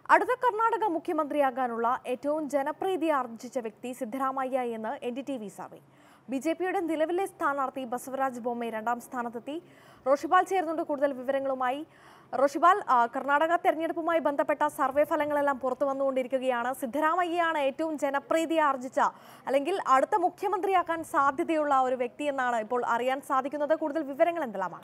അടുത്ത കർണാടക മുഖ്യമന്ത്രിയാകാനുള്ള ഏറ്റവും ജനപ്രീതി ആർജിച്ച വ്യക്തി സിദ്ധരാമയ്യ എന്ന് N D T V survey B J പിയുടെ നിലവിലെ സ്ഥാനാർത്ഥി ബസവരാജ് ബൊമ്മെ രണ്ടാം സ്ഥാനത്തെത്തി റോഷിപാൽ ചേർന്നുകൊണ്ട് കൂടുതൽ വിവരങ്ങളുമായി റോഷിപാൽ ആ, കർണാടക തെരഞ്ഞെടുപ്പുമായി ബന്ധപ്പെട്ട സർവേ ഫലങ്ങളെല്ലാം പുറത്തു വന്നുകൊണ്ടിരിക്കുകയാണ് സിദ്ധരാമയ്യയാണ് ഏറ്റവും ജനപ്രീതി ആർജിച്ച അല്ലെങ്കിൽ അടുത്ത മുഖ്യമന്ത്രിയാക്കാൻ സാധ്യതയുള്ള ഒരു വ്യക്തി എന്നാണ് ഇപ്പോൾ അറിയാൻ സാധിക്കുന്നത് കൂടുതൽ വിവരങ്ങൾ എന്തെല്ലാമാണ്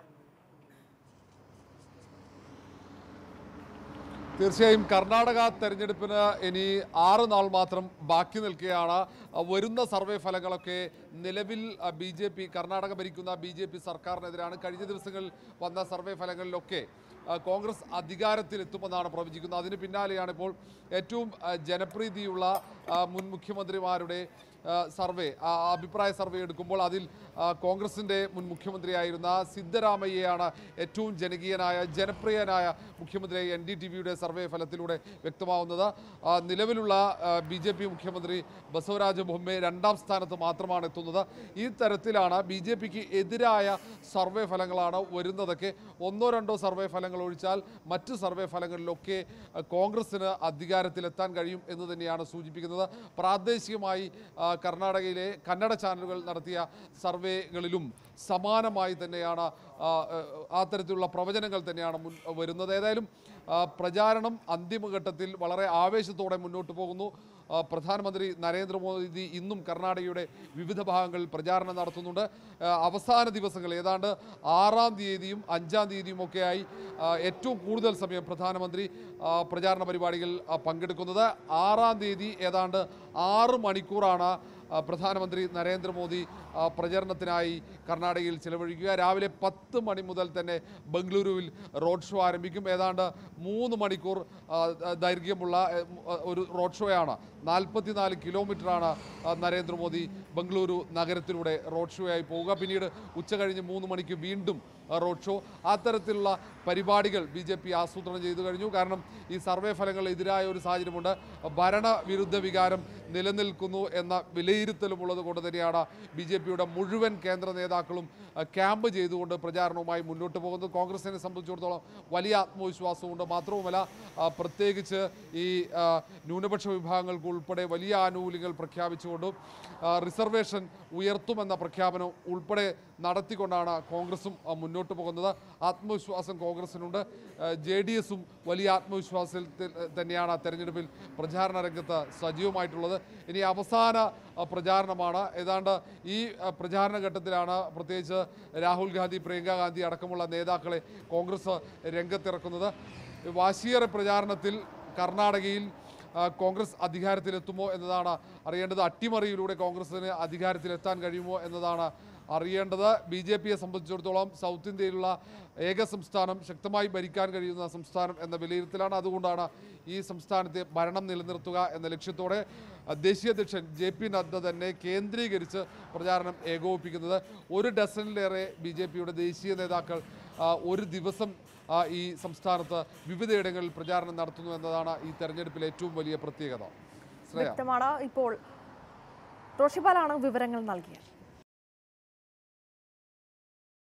തീർച്ചയായും കർണാടക തെരഞ്ഞെടുപ്പിന് ഇനി ആറ് നാൾ മാത്രം ബാക്കി നിൽക്കുകയാണ് അഹ് വരുന്ന സർവേ ഫലങ്ങളൊക്കെ നിലവിൽ ബി ജെ പി കർണാടക ഭരിക്കുന്ന ബി ജെ പി സർക്കാരിനെതിരാണ് കഴിഞ്ഞ ദിവസങ്ങളിൽ വന്ന സർവേ ഫലങ്ങളിലൊക്കെ അഹ് കോൺഗ്രസ് അധികാരത്തിലെത്തുമെന്നാണ് പ്രവചിക്കുന്നത് അതിന് പിന്നാലെയാണ് ഇപ്പോൾ ഏറ്റവും അഹ് ജനപ്രീതിയുള്ള അഹ് മുൻ മുഖ്യമന്ത്രിമാരുടെ അഹ് സർവേ ആ അഭിപ്രായ സർവേ എടുക്കുമ്പോൾ അതിൽ ആ, കോൺഗ്രസിൻ്റെ മുൻ മുഖ്യമന്ത്രിയായിരുന്ന സിദ്ധരാമയ്യയാണ് ഏറ്റവും ജനകീയനായ ജനപ്രിയനായ മുഖ്യമന്ത്രി എൻ ഡി ടി വിയുടെ സർവേ ഫലത്തിലൂടെ വ്യക്തമാവുന്നത് ആ, നിലവിലുള്ള ബി ജെ പി മുഖ്യമന്ത്രി ബസവരാജ ബൊമ്മെ രണ്ടാം സ്ഥാനത്ത് മാത്രമാണ് എത്തുന്നത് ഈ തരത്തിലാണ് ബി ജെ പിക്ക് എതിരായ സർവേ ഫലങ്ങളാണ് വരുന്നതൊക്കെ ഒന്നോ രണ്ടോ സർവേ ഫലങ്ങൾ ഒഴിച്ചാൽ മറ്റ് സർവേ ഫലങ്ങളിലൊക്കെ ആ, കോൺഗ്രസിന് അധികാരത്തിലെത്താൻ കഴിയും എന്ന് തന്നെയാണ് സൂചിപ്പിക്കുന്നത് പ്രാദേശികമായി ആ, കർണാടകയിലെ കന്നഡ ചാനലുകൾ നടത്തിയ സർവേകളിലും സമാനമായി തന്നെയാണ് ആ, ആ തരത്തിലുള്ള പ്രവചനങ്ങൾ തന്നെയാണ് മുൻ വരുന്നത് ഏതായാലും ആ, പ്രചാരണം അന്തിമഘട്ടത്തിൽ വളരെ ആവേശത്തോടെ മുന്നോട്ട് പോകുന്നു ആ, പ്രധാനമന്ത്രി നരേന്ദ്രമോദി ഇന്നും കർണാടകയുടെ വിവിധ ഭാഗങ്ങളിൽ പ്രചാരണം നടത്തുന്നുണ്ട് ആ, അവസാന ദിവസങ്ങൾ ഏതാണ്ട് ആറാം തീയതിയും അഞ്ചാം തീയതിയും ഒക്കെയായി ആ, ഏറ്റവും കൂടുതൽ സമയം പ്രധാനമന്ത്രി ആ, പ്രചാരണ പരിപാടികൾ ആ, പങ്കെടുക്കുന്നത് ആറാം തീയതി ഏതാണ്ട് ആറ് മണിക്കൂറാണ് ആ, പ്രധാനമന്ത്രി നരേന്ദ്രമോദി ആ, പ്രചരണത്തിനായി കർണാടകയിൽ ചിലവഴിക്കുക രാവിലെ പത്ത് മണി മുതൽ തന്നെ ബംഗളൂരുവിൽ റോഡ് ഷോ ആരംഭിക്കും ഏതാണ്ട് മൂന്ന് മണിക്കൂർ ആ, ദൈർഘ്യമുള്ള എ, ആ, ഒരു റോഡ് ഷോയാണ് നാൽപ്പത്തിനാല് കിലോമീറ്ററാണ് ആ, നരേന്ദ്രമോദി ബംഗളൂരു നഗരത്തിലൂടെ റോഡ് ഷോയായി പോവുക പിന്നീട് ഉച്ച കഴിഞ്ഞ് മൂന്ന് മണിക്ക് വീണ്ടും ആ, റോഡ് ഷോ അത്തരത്തിലുള്ള പരിപാടികൾ ബി ജെ പി ആസൂത്രണം ചെയ്തു കഴിഞ്ഞു കാരണം ഈ സർവേ ഫലങ്ങൾ എതിരായ ഒരു സാഹചര്യമുണ്ട് ഭരണവിരുദ്ധ വികാരം നിലനിൽക്കുന്നു എന്ന വിലയിരുത്തലുമുള്ളത് കൊണ്ട് തന്നെയാണ് ബി ജെ പിയുടെ മുഴുവൻ കേന്ദ്ര നേതാക്കളും ആ, ക്യാമ്പ് ചെയ്തുകൊണ്ട് പ്രചാരണവുമായി മുന്നോട്ട് പോകുന്നത് കോൺഗ്രസിനെ സംബന്ധിച്ചിടത്തോളം വലിയ ആത്മവിശ്വാസമുണ്ട് മാത്രവുമല്ല ആ, പ്രത്യേകിച്ച് ഈ ആ, ന്യൂനപക്ഷ വിഭാഗങ്ങൾക്ക് ഉൾപ്പെടെ വലിയ ആനുകൂല്യങ്ങൾ പ്രഖ്യാപിച്ചുകൊണ്ടും ആ, റിസർവേഷൻ ഉയർത്തുമെന്ന പ്രഖ്യാപനം ഉൾപ്പെടെ നടത്തിക്കൊണ്ടാണ് കോൺഗ്രസും ആ, മുന്നോട്ട് പോകുന്നത് ആത്മവിശ്വാസം കോൺഗ്രസിനുണ്ട് ജെ ഡി എസും വലിയ ആത്മവിശ്വാസത്തിൽ തന്നെയാണ് ആ തെരഞ്ഞെടുപ്പിൽ പ്രചാരണ രംഗത്ത് സജീവമായിട്ടുള്ളത് ഇനി അവസാന ആ, പ്രചാരണമാണ് ഏതാണ്ട് ഈ ആ, പ്രചാരണ ഘട്ടത്തിലാണ് പ്രത്യേകിച്ച് രാഹുൽ ഗാന്ധി പ്രിയങ്ക ഗാന്ധി അടക്കമുള്ള നേതാക്കളെ കോൺഗ്രസ് രംഗത്തിറക്കുന്നത് വാശിയേറെ പ്രചാരണത്തിൽ കർണാടകയിൽ ആ, കോൺഗ്രസ് അധികാരത്തിലെത്തുമോ എന്നതാണ് അറിയേണ്ടത് അട്ടിമറിയിലൂടെ കോൺഗ്രസിന് അധികാരത്തിലെത്താൻ കഴിയുമോ എന്നതാണ് അറിയേണ്ടത് ബി ജെ പിയെ സംബന്ധിച്ചിടത്തോളം സൗത്ത് ഇന്ത്യയിലുള്ള ഏക സംസ്ഥാനം ശക്തമായി ഭരിക്കാൻ കഴിയുന്ന സംസ്ഥാനം എന്ന വിലയിരുത്തലാണ് അതുകൊണ്ടാണ് ഈ സംസ്ഥാനത്തെ ഭരണം നിലനിർത്തുക എന്ന ലക്ഷ്യത്തോടെ ആ, ദേശീയ അധ്യക്ഷൻ ജെ പി നദ്ദ തന്നെ കേന്ദ്രീകരിച്ച് പ്രചാരണം ഏകോപിപ്പിക്കുന്നത് ഒരു ഡസനിലേറെ ബി ജെ പിയുടെ ദേശീയ നേതാക്കൾ ആ, ഒരു ദിവസം ആ, ഈ സംസ്ഥാനത്ത് വിവിധയിടങ്ങളിൽ പ്രചാരണം നടത്തുന്നു എന്നതാണ് ഈ തെരഞ്ഞെടുപ്പിലെ ഏറ്റവും വലിയ പ്രത്യേകത ശ്രേയ വ്യക്തമാണ് ഇപ്പോൾ റോഷിപാലാണ് വിവരങ്ങൾ നൽകിയത്